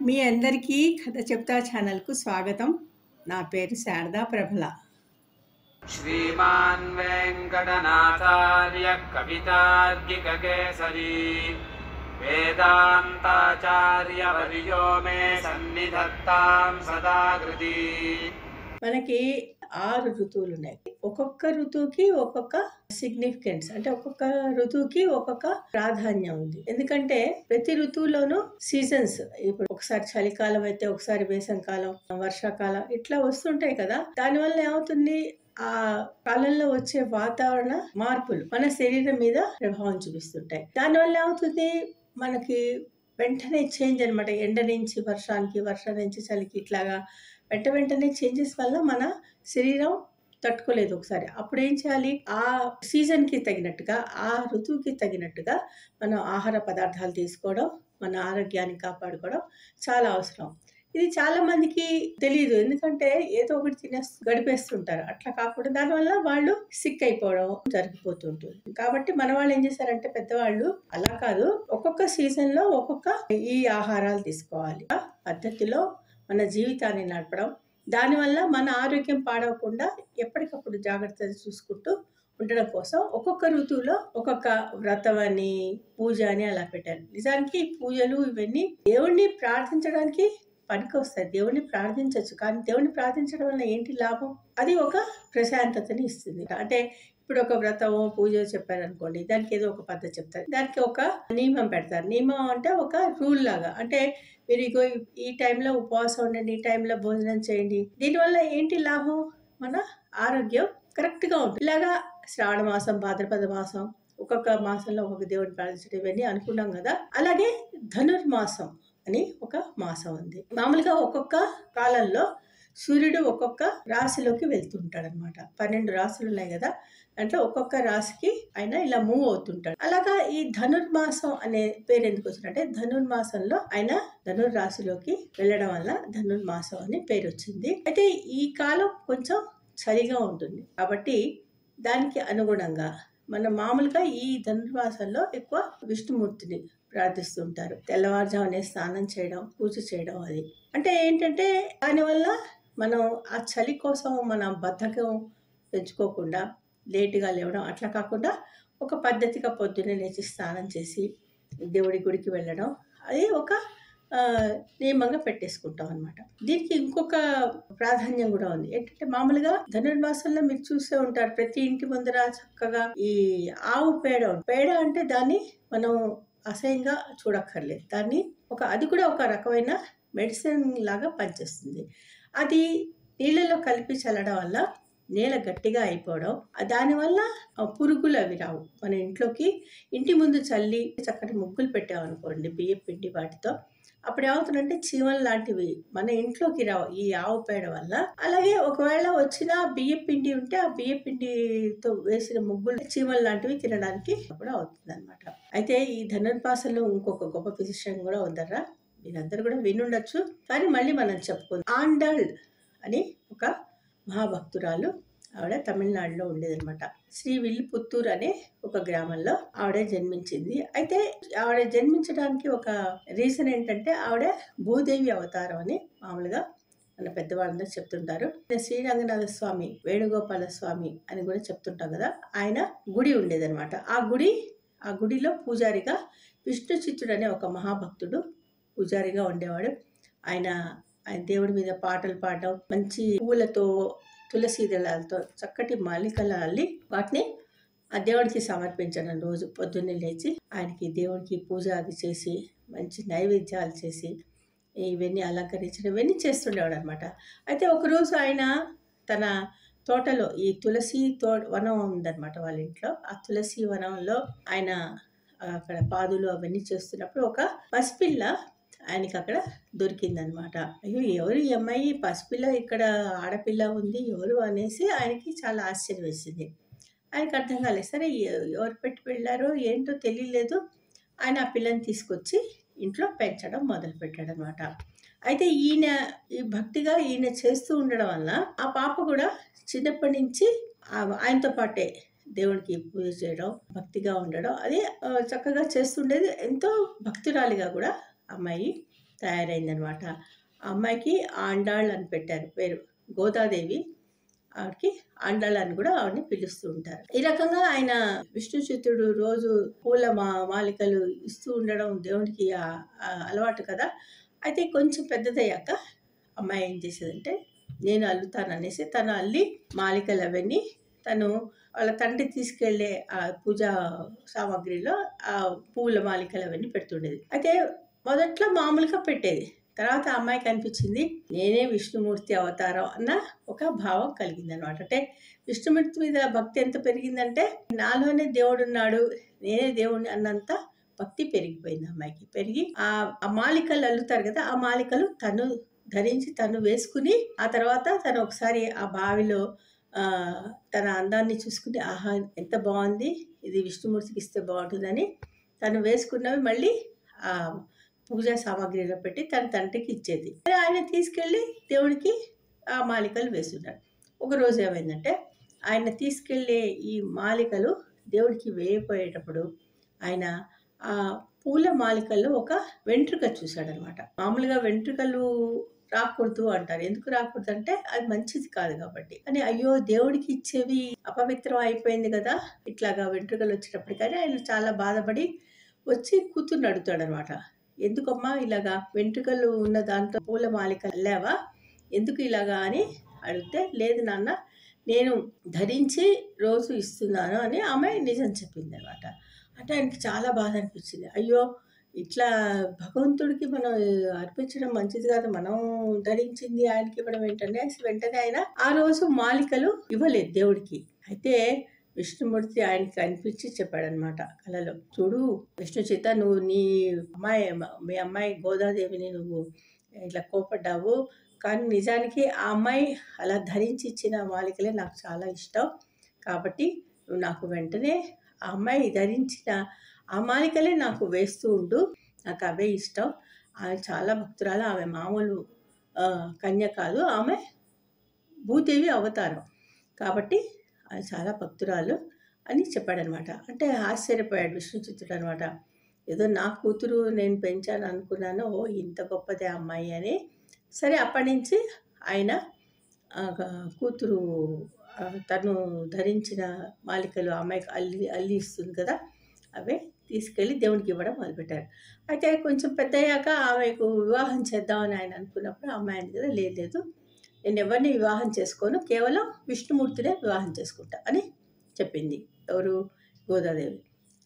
మీ అందరికీ కథ చెప్తా ఛానల్కు స్వాగతం నా పేరు శారదా ప్రబల श्रीमान् वेङ्कटनाथार्य कवितार्किककेसरी वेदान्ताचार्यवर्यो मे सन्निधत्तां सदा कृती మనకి ఆరు ఋతువులు ఉన్నాయి ఒక్కొక్క ఋతువుకి ఒక్కొక్క సిగ్నిఫికెన్స్ అంటే ఒక్కొక్క ఋతువుకి ఒక్కొక్క ప్రాధాన్యం ఉంది ఎందుకంటే ప్రతి ఋతువులోనూ సీజన్స్ ఇప్పుడు ఒకసారి చలికాలం అయితే ఒకసారి వేసంకాలం వర్షాకాలం ఇట్లా వస్తుంటాయి కదా దానివల్ల ఏమవుతుంది ఆ కాలంలో వచ్చే వాతావరణ మార్పులు మన శరీరం మీద ప్రభావం చూపిస్తుంటాయి దానివల్ల ఏమవుతుంది మనకి వెంటనే చేంజ్ అన్నమాట ఎండ నుంచి వర్షానికి వర్షం నుంచి చలికి ఇట్లాగా వెంట వెంటనే చేంజెస్ వల్ల మన శరీరం తట్టుకోలేదు ఒకసారి అప్పుడు ఏం చేయాలి ఆ సీజన్కి తగినట్టుగా ఆ ఋతువుకి తగినట్టుగా మనం ఆహార పదార్థాలు తీసుకోవడం మన ఆరోగ్యాన్ని కాపాడుకోవడం చాలా అవసరం ఇది చాలా మందికి తెలియదు ఎందుకంటే ఏదో ఒకటి తినే గడిపేస్తుంటారు అట్లా కాకుండా దానివల్ల వాళ్ళు సిక్ అయిపోవడం జరిగిపోతుంటుంది కాబట్టి మన వాళ్ళు ఏం చేశారంటే పెద్దవాళ్ళు అలా కాదు ఒక్కొక్క సీజన్ లో ఒక్కొక్క ఈ ఆహారాలు తీసుకోవాలి ఆ పద్ధతిలో మన జీవితాన్ని నడపడం దానివల్ల మన ఆరోగ్యం పాడవకుండా ఎప్పటికప్పుడు జాగ్రత్తలు చూసుకుంటూ ఉండడం కోసం ఒక్కొక్క ఋతువులో ఒక్కొక్క వ్రతం అని పూజ అని అలా పెట్టారు నిజానికి ఈ పూజలు ఇవన్నీ దేవుణ్ణి ప్రార్థించడానికి పనికి వస్తాయి దేవుణ్ణి ప్రార్థించవచ్చు కానీ దేవుణ్ణి ప్రార్థించడం వల్ల ఏంటి లాభం అది ఒక ప్రశాంతతని ఇస్తుంది అంటే ఇప్పుడు ఒక వ్రతమో పూజ చెప్పారనుకోండి దానికి ఏదో ఒక పద్ధతి చెప్తారు దానికి ఒక నియమం పెడతారు నియమం అంటే ఒక రూల్ లాగా అంటే మీరు ఇగో ఈ- ఈ టైంలో ఉపవాసం ఉండండి ఈ టైంలో భోజనం చేయండి దీనివల్ల ఏంటి లాభం మన ఆరోగ్యం కరెక్ట్ గా ఉంటుంది ఇలాగా శ్రావణ మాసం భాద్రపద మాసం ఒక్కొక్క మాసంలో ఒక్కొక్క దేవుడిని ప్రార్థించడం ఇవన్నీ అనుకున్నాం కదా అలాగే ధనుర్మాసం అని ఒక మాసం ఉంది మామూలుగా ఒక్కొక్క కాలంలో సూర్యుడు ఒక్కొక్క రాశిలోకి వెళ్తుంటాడు అనమాట పన్నెండు రాశులు ఉన్నాయి కదా దాంట్లో ఒక్కొక్క రాశికి ఆయన ఇలా మూవ్ అవుతుంటాడు అలాగా ఈ ధనుర్మాసం అనే పేరు ఎందుకు వచ్చిందంటే ధనుర్మాసంలో ఆయన ధనుర్ రాశిలోకి వెళ్ళడం వల్ల ధనుర్మాసం అని పేరు వచ్చింది అయితే ఈ కాలం కొంచెం చలిగా ఉంటుంది కాబట్టి దానికి అనుగుణంగా మన మామూలుగా ఈ ధనుర్మాసంలో ఎక్కువ విష్ణుమూర్తిని ప్రార్థిస్తుంటారు తెల్లవారుజామునే స్నానం చేయడం పూజ చేయడం అది అంటే ఏంటంటే దానివల్ల మనం ఆ చలి కోసం మన బద్ధకం పెంచుకోకుండా లేటుగా లేవడం అట్లా కాకుండా ఒక పద్ధతిగా పొద్దున్నే లేచి స్నానం చేసి దేవుడి గుడికి వెళ్ళడం అది ఒక ఆ, నియమంగా పెట్టేసుకుంటాం అనమాట దీనికి ఇంకొక ప్రాధాన్యం కూడా ఉంది ఏంటంటే మామూలుగా ధనుర్మాసంలో మీరు చూసే ఉంటారు ప్రతి ఇంటి ముందర చక్కగా ఈ ఆవు పేడ ఉంటుంది. పేడ అంటే దాన్ని మనం అసహ్యంగా చూడక్కర్లేదు దాన్ని ఒక అది కూడా ఒక రకమైన మెడిసిన్ లాగా పనిచేస్తుంది అది నీళ్ళలో కలిపి చల్లడం వల్ల నేల గట్టిగా అయిపోవడం ఆ దానివల్ల ఆ పురుగులు అవి రావు మన ఇంట్లోకి ఇంటి ముందు చల్లి చక్కటి ముగ్గులు పెట్టామనుకోండి బియ్యం పిండి వాటితో అప్పుడు ఏమవుతుందంటే చీమలు లాంటివి మన ఇంట్లోకి రావు ఈ ఆవు పేడ వల్ల అలాగే ఒకవేళ వచ్చిన బియ్యం పిండి ఉంటే ఆ బియ్యం పిండితో వేసిన ముగ్గులు చీమలు లాంటివి తినడానికి కూడా అవుతుంది అనమాట అయితే ఈ ధనుర్పాసలో ఇంకొక గొప్ప విశేషం కూడా ఉందర్రా మీరందరూ కూడా వినుండొచ్చు కానీ మళ్ళీ మనం చెప్పుకుందాం ఆండాళ్ అని ఒక మహాభక్తురాలు ఆవిడ తమిళనాడులో ఉండేదన్నమాట శ్రీ విల్లిపుత్తూరు అనే ఒక గ్రామంలో ఆవిడ జన్మించింది అయితే ఆవిడ జన్మించడానికి ఒక రీజన్ ఏంటంటే ఆవిడ భూదేవి అవతారం అని మామూలుగా మన పెద్దవాళ్ళందరూ చెప్తుంటారు శ్రీరంగనాథ స్వామి వేణుగోపాల స్వామి అని కూడా చెప్తుంటాం కదా ఆయన గుడి ఉండేదన్నమాట ఆ గుడి ఆ గుడిలో పూజారిగా విష్ణు చిత్తుడు అనే ఒక మహాభక్తుడు పూజారిగా ఉండేవాడు ఆయన ఆయన దేవుడి మీద పాటలు పాడడం మంచి పువ్వులతో తులసి దళాలతో చక్కటి మాలికలు అల్లి వాటిని ఆ దేవుడికి సమర్పించడం రోజు పొద్దున్నే లేచి ఆయనకి దేవుడికి పూజ అది చేసి మంచి నైవేద్యాలు చేసి ఇవన్నీ అలంకరించడం ఇవన్నీ చేస్తుండేవాడు అనమాట అయితే ఒకరోజు ఆయన తన తోటలో ఈ తులసి తో వనం ఉందన్నమాట వాళ్ళ ఇంట్లో ఆ తులసి వనంలో ఆయన అక్కడ పాదులు అవన్నీ చేస్తున్నప్పుడు ఒక పసిపిల్ల ఆయనకి అక్కడ దొరికిందనమాట అయ్యో ఎవరు ఈ అమ్మాయి పసిపిల్ల ఇక్కడ ఆడపిల్ల ఉంది ఎవరు అనేసి ఆయనకి చాలా ఆశ్చర్యం వేసింది ఆయనకి అర్థం కాలేదు సరే ఎ- ఎవరు పెట్టి వెళ్ళారో ఏంటో తెలియలేదు ఆయన ఆ పిల్లని తీసుకొచ్చి ఇంట్లో పెంచడం మొదలు పెట్టాడు అనమాట అయితే ఈయన ఈ భక్తిగా ఈయన చేస్తూ ఉండడం వల్ల ఆ పాప కూడా చిన్నప్పటి నుంచి ఆ- ఆయనతో పాటే దేవుడికి పూజ చేయడం భక్తిగా ఉండడం అది ఆ, చక్కగా చేస్తుండేది ఎంతో భక్తురాలిగా కూడా అమ్మాయి తయారైందనమాట ఆ అమ్మాయికి ఆండాళ్ అని పెట్టారు పేరు గోదాదేవి ఆవిడకి ఆండాళ్ అని కూడా ఆవిడని పిలుస్తూ ఉంటారు ఈ రకంగా ఆయన విష్ణు చిత్తుడు రోజు పూల మా మాలికలు ఇస్తూ ఉండడం దేవుడికి ఆ- ఆ అలవాటు కదా అయితే కొంచెం పెద్దదయ్యాక అమ్మాయి ఏం చేసేదంటే నేను అల్లుతాను అనేసి తను అల్లి మాలికలు అవన్నీ తను వాళ్ళ తండ్రి తీసుకెళ్లే ఆ పూజా సామాగ్రిలో ఆ పూల మాలికలు అవన్నీ పెడుతుండేది అయితే మొదట్లో మామూలుగా పెట్టేది తర్వాత ఆ అమ్మాయికి అనిపించింది నేనే విష్ణుమూర్తి అవతారం అన్న ఒక భావం కలిగింది అనమాట అంటే విష్ణుమూర్తి మీద భక్తి ఎంత పెరిగిందంటే నాలోనే దేవుడు ఉన్నాడు నేనే దేవుడిని అన్నంత భక్తి పెరిగిపోయింది అమ్మాయికి పెరిగి ఆ ఆ మాలికలు అల్లుతారు కదా ఆ మాలికలు తను ధరించి తను వేసుకుని ఆ తర్వాత తను ఒకసారి ఆ బావిలో ఆ, తన అందాన్ని చూసుకుని ఆహా ఎంత బాగుంది ఇది విష్ణుమూర్తికి ఇస్తే బాగుంటుందని తను వేసుకున్నవి మళ్ళీ ఆ పూజా సామాగ్రిలో పెట్టి తన తండ్రికి ఇచ్చేది మరి ఆయన తీసుకెళ్ళి దేవుడికి ఆ మాలికలు వేస్తున్నాడు ఒక రోజు ఏమైందంటే ఆయన తీసుకెళ్ళే ఈ మాలికలు దేవుడికి వేయపోయేటప్పుడు ఆయన ఆ పూల మాలికల్లో ఒక వెంట్రుక చూశాడనమాట మామూలుగా వెంట్రుకలు రాకూడదు అంటారు ఎందుకు రాకూడదు అంటే అది మంచిది కాదు కాబట్టి అని అయ్యో దేవుడికి ఇచ్చేవి అపవిత్రం అయిపోయింది కదా ఇట్లాగా వెంట్రుకలు వచ్చేటప్పటికని ఆయన చాలా బాధపడి వచ్చి కూతుర్ని అడుగుతాడు అనమాట ఎందుకమ్మా ఇలాగా వెంట్రుకలు ఉన్న దాంట్లో పూల మాలిక అల్లావా ఎందుకు ఇలాగా అని అడిగితే లేదు నాన్న నేను ధరించి రోజు ఇస్తున్నాను అని ఆమె నిజం చెప్పింది అనమాట అంటే ఆయనకి చాలా బాధ అనిపించింది అయ్యో ఇట్లా భగవంతుడికి మనం అర్పించడం మంచిది కాదు మనం ధరించింది ఆయనకి ఇవ్వడం ఏంటంటే వెంటనే ఆయన ఆ రోజు మాలికలు ఇవ్వలేదు దేవుడికి అయితే విష్ణుమూర్తి ఆయనకి కనిపించి చెప్పాడనమాట కలలో చూడు విష్ణు చేత నువ్వు నీ అమ్మాయి మీ అమ్మాయి గోదాదేవిని నువ్వు ఇట్లా కోపడ్డావు కానీ నిజానికి ఆ అమ్మాయి అలా ధరించి ఇచ్చిన మాలికలే నాకు చాలా ఇష్టం కాబట్టి నువ్వు నాకు వెంటనే ఆ అమ్మాయి ధరించిన ఆ మాలికలే నాకు వేస్తూ ఉండు నాకు అవే ఇష్టం ఆమె చాలా భక్తురాలు ఆమె మామూలు ఆ, కన్య కాదు ఆమె భూదేవి అవతారం కాబట్టి ఆమె చాలా భక్తురాలు అని చెప్పాడనమాట అంటే ఆశ్చర్యపోయాడు విష్ణుచిత్తుడు అనమాట ఏదో నా కూతురు నేను పెంచాను అనుకున్నాను ఓ ఇంత గొప్పదే అమ్మాయి అని సరే అప్పటి నుంచి ఆయన ఆ, కూతురు ఆ, తను ధరించిన మాలికలు ఆ అమ్మాయికి అల్లి అల్లి ఇస్తుంది కదా అవే తీసుకెళ్ళి దేవునికి ఇవ్వడం మొదలుపెట్టారు అయితే కొంచెం పెద్ద అయ్యాక ఆమెకు వివాహం చేద్దామని ఆయన అనుకున్నప్పుడు ఆ అమ్మాయి అంది కదా లేదు లేదు నేను ఎవరిని వివాహం చేసుకోను కేవలం విష్ణుమూర్తినే వివాహం చేసుకుంటా అని చెప్పింది ఎవరు గోదాదేవి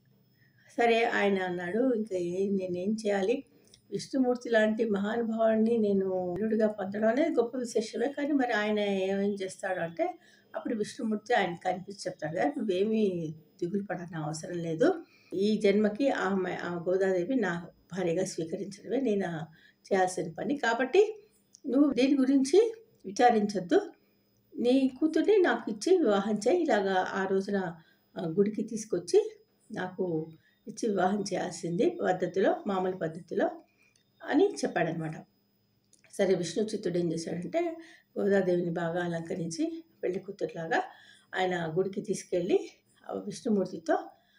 సరే ఆయన అన్నాడు ఇంకా ఏం నేనేం చేయాలి విష్ణుమూర్తి లాంటి మహానుభావాన్ని నేను అల్లుడిగా పొందడం అనేది గొప్ప విశేషమే కానీ మరి ఆయన ఏమేం చేస్తాడు అంటే అప్పుడు విష్ణుమూర్తి ఆయన కనిపించి చెప్తాడు కదా నువ్వేమీ దిగులు పడాల్సిన అవసరం లేదు ఈ జన్మకి ఆమె ఆ గోదాదేవి నా భార్యగా స్వీకరించడమే నేను చేయాల్సిన పని కాబట్టి నువ్వు దీని గురించి విచారించొద్దు నీ కూతుర్ని నాకు ఇచ్చి వివాహం చేయి ఇలాగా ఆ రోజున ఆ, గుడికి తీసుకొచ్చి నాకు ఇచ్చి వివాహం చేయాల్సింది పద్ధతిలో మామూలు పద్ధతిలో అని చెప్పాడనమాట సరే విష్ణు చిత్తుడు ఏం చేశాడంటే గోదాదేవిని బాగా అలంకరించి పెళ్లి కూతురులాగా ఆయన గుడికి తీసుకెళ్ళి ఆ విష్ణుమూర్తితో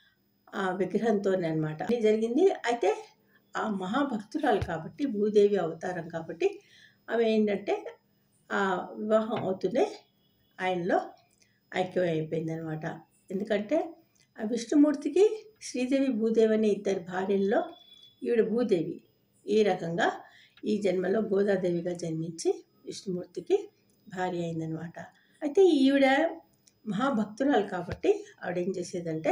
ఆ విగ్రహంతోనే అనమాట ఇది జరిగింది అయితే ఆ మహాభక్తురాలు కాబట్టి భూదేవి అవతారం కాబట్టి ఆమె ఏంటంటే ఆ వివాహం అవుతూనే ఆయనలో ఐక్యం అయిపోయింది అనమాట ఎందుకంటే ఆ విష్ణుమూర్తికి శ్రీదేవి భూదేవి అనే ఇద్దరు భార్యల్లో ఈవిడ భూదేవి ఈ రకంగా ఈ జన్మలో గోదాదేవిగా జన్మించి విష్ణుమూర్తికి భార్య అయిందనమాట అయితే ఈవిడ మహాభక్తురాలు కాబట్టి ఆవిడ ఏం చేసేదంటే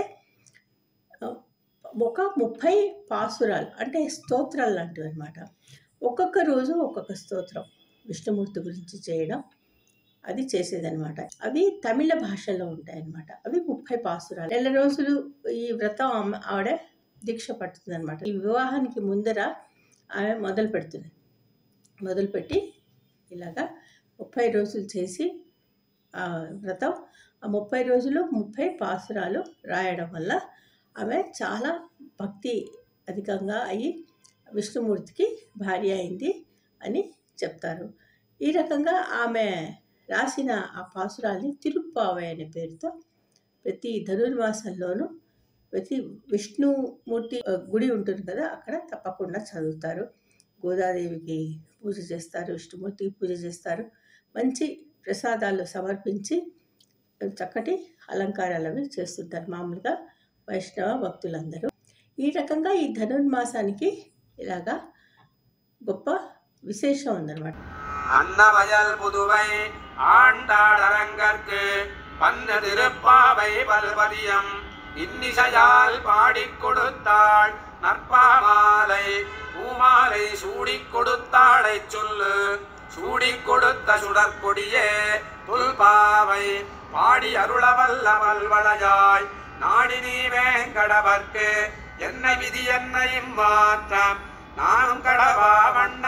ఆ, ఒక ముప్పై పాసురాలు అంటే స్తోత్రాలు లాంటివి అనమాట ఒక్కొక్క రోజు ఒక్కొక్క స్తోత్రం విష్ణుమూర్తి గురించి చేయడం అది చేసేదనమాట అవి తమిళ భాషలో ఉంటాయన్నమాట అవి ముప్పై పాసురాలు నెల రోజులు ఈ వ్రతం ఆమె- ఆవిడ దీక్ష పడుతుంది అనమాట ఈ వివాహానికి ముందర ఆమె మొదలు పెడుతుంది మొదలుపెట్టి ఇలాగా ముప్పై రోజులు చేసి ఆ వ్రతం ఆ ముప్పై రోజులు ముప్పై పాసురాలు రాయడం వల్ల ఆమె చాలా భక్తి అధికంగా అయ్యి విష్ణుమూర్తికి భార్య అయింది అని చెప్తారు ఈ రకంగా ఆమె రాసిన ఆ పాసురాల్ని తిరుప్పావై అనే పేరుతో ప్రతి ధనుర్మాసంలోనూ ప్రతి విష్ణుమూర్తి ఆ, గుడి ఉంటుంది కదా అక్కడ తప్పకుండా చదువుతారు గోదాదేవికి పూజ చేస్తారు విష్ణుమూర్తికి పూజ చేస్తారు మంచి ప్రసాదాలు సమర్పించి చక్కటి అలంకారాలు అవి చేస్తుంటారు మామూలుగా వైష్ణవ భక్తులందరూ ఈ రకంగా ఈ ధనుర్మాసానికి ఇలాగా గొప్ప విశేషం ఉందన్నమాట அன்னவயல் புதுவை ஆண்டாடரங்கற்கு பன்ன திருப்பாவை பல்பதியம் இன்னிசையால் பாடிக் கொடுத்தாள் நற்பாமாலை பூமாலை சூடிக் கொடுத்தாளைச் சொல்லு சூடிக் கொடுத்த சுடற்கொடியே புல்பாவை பாடி அருளவல்ல வல்வளையாய் நாடி நீ வேங்கடவர்க்கு என்ன விதி என்ன இம்மாற்றம் நானும் கடவா வண்ண